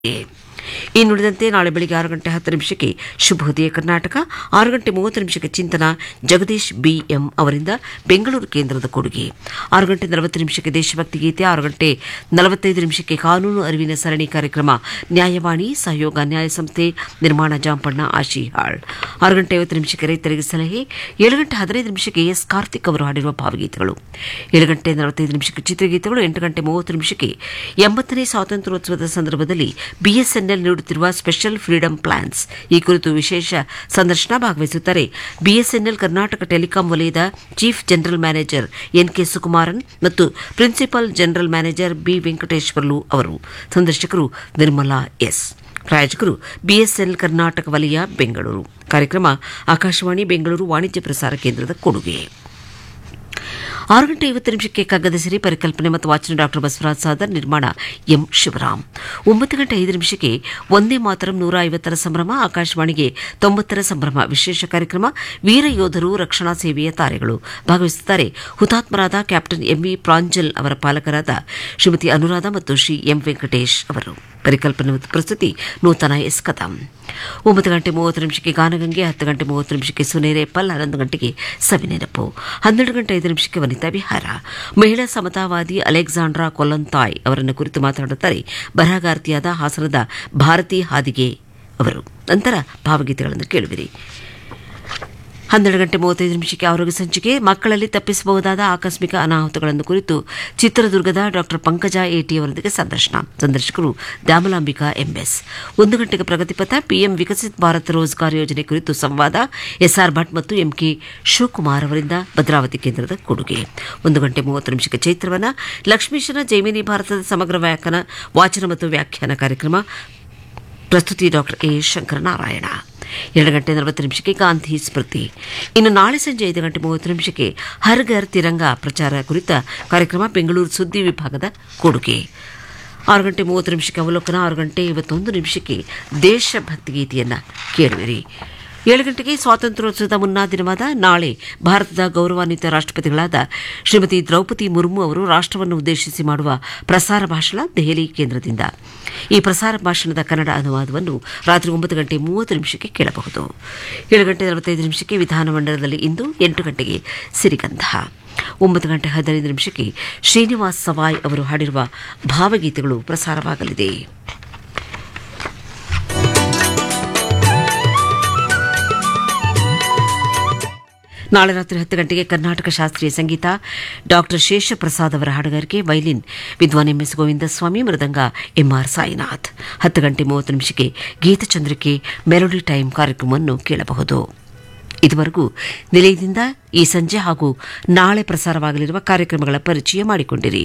ಇನ್ನುಳಿದಂತೆ ನಾಳೆ ಬೆಳಿಗ್ಗೆ ಆರು ಗಂಟೆ ಹತ್ತು ನಿಮಿಷಕ್ಕೆ ಶುಭೋದಯ ಕರ್ನಾಟಕ ಆರು ಗಂಟೆ ಮೂವತ್ತು ನಿಮಿಷಕ್ಕೆ ಚಿಂತನ ಜಗದೀಶ್ ಬಿಎಂ ಅವರಿಂದ ಬೆಂಗಳೂರು ಕೇಂದ್ರದ ಕೊಡುಗೆ ಆರು ಗಂಟೆ ನಲವತ್ತು ನಿಮಿಷಕ್ಕೆ ದೇಶಭಕ್ತಿ ಗೀತೆ ಆರು ಗಂಟೆ ನಲವತ್ತೈದು ನಿಮಿಷಕ್ಕೆ ಕಾನೂನು ಅರಿವಿನ ಸರಣಿ ಕಾರ್ಯಕ್ರಮ ನ್ಯಾಯವಾಣಿ ಸಹಯೋಗ ನ್ಯಾಯ ಸಂಸ್ಥೆ ನಿರ್ಮಾಣ ಜಾಂಪಣ್ಣ ಆಶಿಹಾಳ್ ಆರು ಗಂಟೆ ಐವತ್ತು ನಿಮಿಷಕ್ಕೆ ರೈತರಿಗೆ ಸಲಹೆ ಏಳು ಗಂಟೆ ಹದಿನೈದು ನಿಮಿಷಕ್ಕೆ ಎಸ್ ಕಾರ್ತಿಕ್ ಅವರು ಹಾಡಿರುವ ಭಾವಗೀತೆಗಳು ಏಳು ಗಂಟೆ ನಲವತ್ತೈದು ನಿಮಿಷಕ್ಕೆ ಚಿತ್ರಗೀತೆಗಳು ಎಂಟು ಗಂಟೆ ಮೂವತ್ತು ನಿಮಿಷಕ್ಕೆ ಎಂಬತ್ತನೇ ಸ್ವಾತಂತ್ರ್ಯೋತ್ಸವದ ಸಂದರ್ಭದಲ್ಲಿ ಬಿಎಸ್ಎನ್ಎಲ್ ನೀಡುತ್ತಿರುವ ಸ್ಪೆಷಲ್ ಫ್ರೀಡಂ ಪ್ಲಾನ್ಸ್ ಈ ಕುರಿತು ವಿಶೇಷ ಸಂದರ್ಶನ ಭಾಗವಹಿಸುತ್ತಾರೆ ಬಿಎಸ್ಎನ್ಎಲ್ ಕರ್ನಾಟಕ ಟೆಲಿಕಾಂ ವಲಯದ chief general manager N K Sukumaran ಮತ್ತು principal general manager B Venkateswarlu ಅವರು ಸಂದರ್ಶಕರು ನಿರ್ಮಲಾ ಎಸ್ ಪ್ರಾಯೋಜಕರು ಬಿಎಸ್ಎಲ್ ಕರ್ನಾಟಕ ವಲಯ ಬೆಂಗಳೂರು ಕಾರ್ಯಕ್ರಮ ಆಕಾಶವಾಣಿ ಬೆಂಗಳೂರು ವಾಣಿಜ್ಯ ಪ್ರಸಾರ ಕೇಂದ್ರದ ಕೊಡುಗೆ ಆರು ಗಂಟೆ ಐವತ್ತು ನಿಮಿಷಕ್ಕೆ ಕಗ್ಗದ ಸಿರಿ ಪರಿಕಲ್ಪನೆ ಮತ್ತು ವಾಚನ ಡಾಕ್ಟರ್ ಬಸವರಾಜ್ ಸಾದರ್ ನಿರ್ಮಾಣ ಎಂ ಶಿವರಾಮ್ ಒಂಬತ್ತು ಗಂಟೆ ಐದು ನಿಮಿಷಕ್ಕೆ ಒಂದೇ ಮಾತರಂ ನೂರ ಐವತ್ತರ ಸಂಭ್ರಮ ಆಕಾಶವಾಣಿಗೆ ತೊಂಬತ್ತರ ಸಂಭ್ರಮ ವಿಶೇಷ ಕಾರ್ಯಕ್ರಮ ವೀರ ಯೋಧರು ರಕ್ಷಣಾ ಸೇವೆಯ ತಾರೆಗಳು ಭಾಗವಹಿಸುತ್ತಾರೆ ಹುತಾತ್ಮರಾದ ಕ್ಯಾಪ್ಟನ್ ಎಂವಿ ಪ್ರಾಂಜಲ್ ಅವರ ಪಾಲಕರಾದ ಶ್ರೀಮತಿ ಅನುರಾಧ ಮತ್ತು ಶ್ರೀ ಎಂ ವೆಂಕಟೇಶ್ ಅವರು ಪರಿಕಲ್ಪನೆ ಮತ್ತು ಪ್ರಸ್ತುತಿ ನೂತನ ಎಸ್ ಕದಂ ಒಂಬತ್ತು ಗಂಟೆ ಮೂವತ್ತು ನಿಮಿಷಕ್ಕೆ ಗಾನಗಂಗೆ ಹತ್ತು ಗಂಟೆ ಮೂವತ್ತು ನಿಮಿಷಕ್ಕೆ ಸುನೇರೇಪಲ್ ಹನ್ನೊಂದು ಗಂಟೆಗೆ ಸವಿನೆನಪು ಹನ್ನೆರಡು ಗಂಟೆ ಐದು ನಿಮಿಷಕ್ಕೆ ವನಿತಾ ವಿಹಾರ ಮಹಿಳಾ ಸಮತಾವಾದಿ ಅಲೆಕ್ಸಾಂಡ್ರಾ ಕೊಲ್ಲಂತಾಯ್ ಅವರನ್ನು ಕುರಿತು ಮಾತನಾಡುತ್ತಾರೆ ಬರಹಗಾರ್ತಿಯಾದ ಹಾಸನದ ಭಾರತಿ ಹಾದಿಗೆ ಅವರು ನಂತರ ಭಾವಗೀತೆಗಳನ್ನು ಕೇಳುವಿರಿ ಹನ್ನೆರಡು ಗಂಟೆ ಮೂವತ್ತೈದು ನಿಮಿಷಕ್ಕೆ ಆರೋಗ್ಯ ಸಂಚಿಕೆ ಮಕ್ಕಳಲ್ಲಿ ತಪ್ಪಿಸಬಹುದಾದ ಆಕಸ್ಮಿಕ ಅನಾಹುತಗಳನ್ನು ಕುರಿತು ಚಿತ್ರದುರ್ಗದ ಡಾಕ್ಟರ್ ಪಂಕಜ ಎಟಿ ಅವರೊಂದಿಗೆ ಸಂದರ್ಶನ ಸಂದರ್ಶಕರು ದ್ಯಾಮಲಾಂಬಿಕಾ ಎಂಎಸ್ ಒಂದು ಗಂಟೆಗೆ ಪ್ರಗತಿಪಥ ಪಿಎಂ ವಿಕಸಿತ್ ಭಾರತ್ ರೋಜ್ಗಾರ್ ಯೋಜನೆ ಕುರಿತು ಸಂವಾದ ಎಸ್ಆರ್ ಭಟ್ ಮತ್ತು ಎಂಕೆ ಶಿವಕುಮಾರ್ ಅವರಿಂದ ಭದ್ರಾವತಿ ಕೇಂದ್ರದ ಕೊಡುಗೆ ಒಂದು ಗಂಟೆ ಮೂವತ್ತು ನಿಮಿಷಕ್ಕೆ ಚೈತ್ರವನ ಲಕ್ಷ್ಮೀಶನ ಜೈಮಿನಿ ಭಾರತದ ಸಮಗ್ರ ವ್ಯಾಖ್ಯಾನ ವಾಚನ ಮತ್ತು ವ್ಯಾಖ್ಯಾನ ಕಾರ್ಯಕ್ರಮ ಪ್ರಸ್ತುತಿ ಡಾಕ್ಟರ್ ಎ ಶಂಕರನಾರಾಯಣ ಎರಡು ಗಂಟೆ ನಲವತ್ತು ನಿಮಿಷಕ್ಕೆ ಗಾಂಧಿ ಸ್ಮೃತಿ ಇನ್ನು ನಾಳೆ ಸಂಜೆ ಐದು ಗಂಟೆ ಮೂವತ್ತು ನಿಮಿಷಕ್ಕೆ ಹರ್ ಘರ್ ತಿರಂಗ ಪ್ರಚಾರ ಕುರಿತ ಕಾರ್ಯಕ್ರಮ ಬೆಂಗಳೂರು ಸುದ್ದಿ ವಿಭಾಗದ ಕೊಡುಗೆ ಆರು ಗಂಟೆ ಮೂವತ್ತು ನಿಮಿಷಕ್ಕೆ ಅವಲೋಕನ ಆರು ಗಂಟೆ ಇವತ್ತೊಂದು ನಿಮಿಷಕ್ಕೆ ದೇಶಭಕ್ತಿ ಗೀತೆಯನ್ನು ಕೇಳುವಿರಿ ಏಳು ಗಂಟೆಗೆ ಸ್ವಾತಂತ್ರ್ಯೋತ್ಸವದ ಮುನ್ನಾ ದಿನವಾದ ನಾಳೆ ಭಾರತದ ಗೌರವಾನ್ವಿತ ರಾಷ್ಟ್ರಪತಿಗಳಾದ ಶ್ರೀಮತಿ ದ್ರೌಪದಿ ಮುರ್ಮು ಅವರು ರಾಷ್ಟ್ರವನ್ನು ಉದ್ದೇಶಿಸಿ ಮಾಡುವ ಪ್ರಸಾರ ಭಾಷಣ ದೆಹಲಿ ಕೇಂದ್ರದಿಂದ ಈ ಪ್ರಸಾರ ಭಾಷಣದ ಕನ್ನಡ ಅನುವಾದವನ್ನು ರಾತ್ರಿ ಒಂಬತ್ತು ಗಂಟೆ ಮೂವತ್ತು ನಿಮಿಷಕ್ಕೆ ಕೇಳಬಹುದು ಏಳು ಗಂಟೆ ನಲವತ್ತೈದು ನಿಮಿಷಕ್ಕೆ ವಿಧಾನಮಂಡಲದಲ್ಲಿ ಇಂದು ಎಂಟು ಗಂಟೆಗೆ ಸಿರಿಗಂಧ ಒಂಬತ್ತು ಗಂಟೆ ಹದಿನೈದು ನಿಮಿಷಕ್ಕೆ ಶ್ರೀನಿವಾಸ್ ಸವಾಯ್ ಅವರು ಹಾಡಿರುವ ಭಾವಗೀತೆಗಳು ಪ್ರಸಾರವಾಗಲಿದೆ ನಾಳೆ ರಾತ್ರಿ ಹತ್ತು ಗಂಟೆಗೆ ಕರ್ನಾಟಕ ಶಾಸ್ತ್ರೀಯ ಸಂಗೀತ ಡಾಕ್ಟರ್ ಶೇಷಪ್ರಸಾದ್ ಅವರ ಹಾಡುಗಾರಿಕೆ violin Vidwan MS Govindaswamy mridanga MR Sainath ಹತ್ತು ಗಂಟೆ ಮೂವತ್ತು ನಿಮಿಷಕ್ಕೆ ಗೀತಚಂದ್ರಿಕೆ ಮೆಲೋಡಿ ಟೈಮ್ ಕಾರ್ಯಕ್ರಮವನ್ನು ಕೇಳಬಹುದು ಇದುವರೆಗೂ ನಿಲಯದಿಂದ ಈ ಸಂಜೆ ಹಾಗೂ ನಾಳೆ ಪ್ರಸಾರವಾಗಲಿರುವ ಕಾರ್ಯಕ್ರಮಗಳ ಪರಿಚಯ ಮಾಡಿಕೊಂಡಿರಿ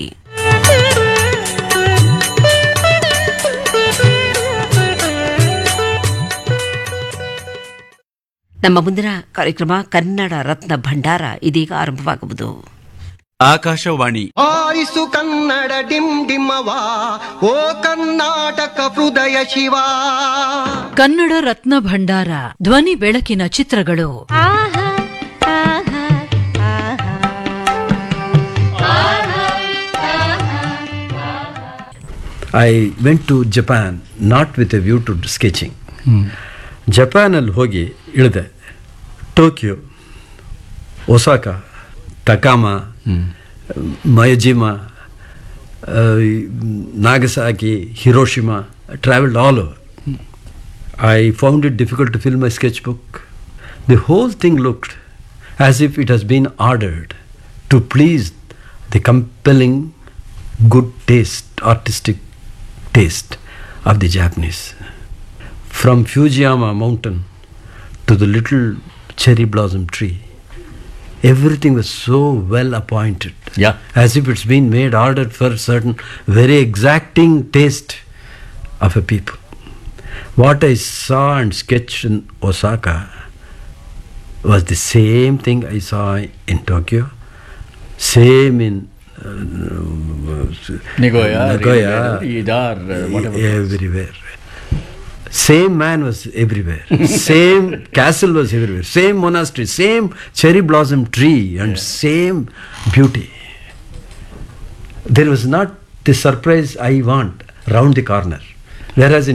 ನಮ್ಮ ಮುಂದಿನ ಕಾರ್ಯಕ್ರಮ ಕನ್ನಡ ರತ್ನ ಭಂಡಾರ ಇದೀಗ ಆರಂಭವಾಗುವುದು ಆಕಾಶವಾಣಿ ಆರಿಸು ಕನ್ನಡ ಡಿಮ್ ಡಿಮ್ಮವ ಓ ಕರ್ನಾಟಕ ಹೃದಯ ಶಿವ ಕನ್ನಡ ರತ್ನ ಭಂಡಾರ ಧ್ವನಿ ಬೆಳಕಿನ ಚಿತ್ರಗಳು I went to Japan not with a view to sketching ಜಪಾನಲ್ಲಿ ಹೋಗಿ ಇಳಿದೆ ಟೋಕಿಯೋ ಒಸಾಕ ತಕಾಮ Miyajima Nagasaki Hiroshima travelled all over I found it difficult to fill my sketchbook. The whole thing looked as if it has been ordered to please the compelling good taste, artistic taste of the Japanese. From Fujiyama mountain to the little cherry blossom tree, everything was so well appointed. Yeah. As if it's been made ordered for certain very exacting taste of a people. What I saw and sketched in Osaka was the same thing I saw in Tokyo, same in uh, Nagoya, Nagoya, Idar, uh, whatever. everywhere. Same man was everywhere. same castle was everywhere. Same monastery, same cherry blossom tree, and same beauty. There was not the surprise I want round the corner. Whereas in